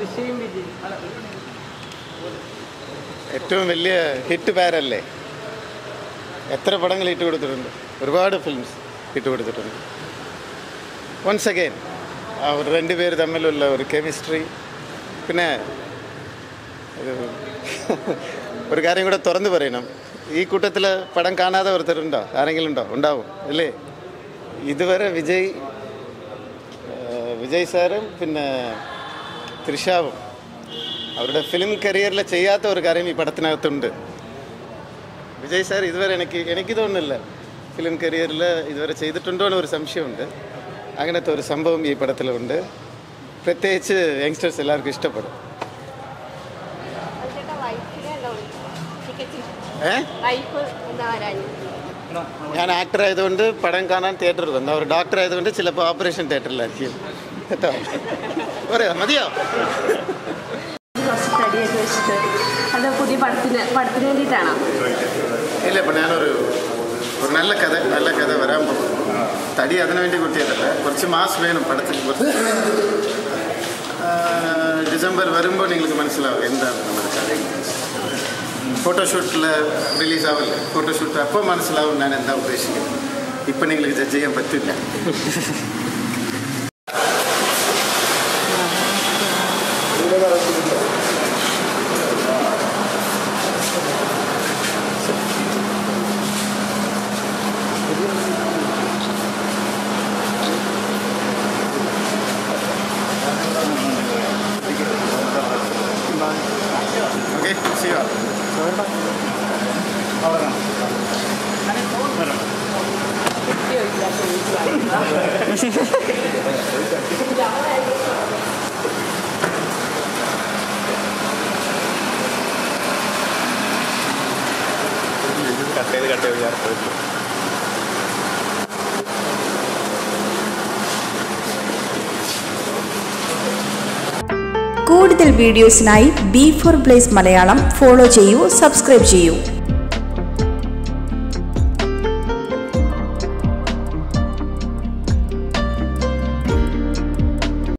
ദൃശ്യം വിജയ് അല്ല ഏറ്റവും വലിയ ഹിറ്റ് പാരല്ലേ എത്ര പടങ്ങൾ ഇട്ട് കൊടുത്തിട്ടുണ്ട് ഒരുപാട് ഫിലിംസ് ഇട്ട് കൊടുത്തിട്ടുണ്ട് വൺസ് അഗെയിൻ അവർ രണ്ടുപേർ തമ്മിലുള്ള ഒരു കെമിസ്ട്രി പിന്നെ ഒരു ഒരു കാര്യം കൂടെ തുറന്നു പറയണം ഈ കൂട്ടത്തിൽ പടം കാണാതെ ഒരുത്തരുണ്ടോ ആരെങ്കിലും ഉണ്ടോ ഉണ്ടാവും അല്ലേ ഇതുവരെ വിജയ് ആ, വിജയ് സാറും പിന്നെ ത്രിഷാവും അവരുടെ ഫിലിം കരിയറിൽ ചെയ്യാത്ത ഒരു കാര്യം ഈ പടത്തിനകത്തുണ്ട് വിജയ് സാർ ഇതുവരെ എനിക്ക് എനിക്ക് തോന്നുന്നില്ല ഫിലിം കരിയറിൽ ഇതുവരെ ചെയ്തിട്ടുണ്ടോ എന്ന് ഒരു സംശയമുണ്ട് അങ്ങനത്തെ ഒരു സംഭവം ഈ പടത്തിലുണ്ട് പ്രത്യേകിച്ച് യങ്സ്റ്റേഴ്സ് എല്ലാവർക്കും ഇഷ്ടപ്പെടും ചേട്ടാ വൈഫിനെ എന്താ ടിക്കറ്റ് ഏ വൈഫ് എന്താ വരാഞ്ഞു ഞാൻ ആക്ടർ ആയതുകൊണ്ട് പടം കാണാൻ തിയേറ്ററിൽ വന്നു അവർ ഡോക്ടർ ആയതുകൊണ്ട് ചിലപ്പോൾ ഓപ്പറേഷൻ തിയേറ്ററിലായിരിക്കും കേട്ടോ പറയാം മതിയോ കുറച്ച് തടിയൊക്കെ വെച്ചിട്ട് അത് പുതിയ പടത്തിന് പടത്തിന് വേണ്ടിയിട്ടാണോ ഇല്ല ഇപ്പം ഞാനൊരു ഒരു നല്ല കഥ നല്ല കഥ വരാൻ പോകും തടി അതിനു വേണ്ടി കുട്ടിയതല്ല കുറച്ച് മാസ് വേണം പടത്തിൽ കുറച്ച് ആ, ഡിസംബർ വരുമ്പോൾ നിങ്ങൾക്ക് മനസ്സിലാവും എന്താണ് നമ്മുടെ കഥ ഫോട്ടോഷൂട്ടിൽ റിലീസ് ആവില്ല ഫോട്ടോഷൂട്ട് അപ്പോൾ മനസ്സിലാവും ഞാൻ എന്താ ഉദ്ദേശിക്കുന്നത് ഇപ്പം നിങ്ങൾക്ക് ജഡ്ജ് ചെയ്യാൻ പറ്റില്ല ഓക്കെ സി യു കട്ട് ചെയ്ത് കട്ട് ചെയ്ത് കൂടുതൽ വീഡിയോസിനായി B four place Malayalam follow ചെയ്യൂ സബ്സ്ക്രൈബ് ചെയ്യൂ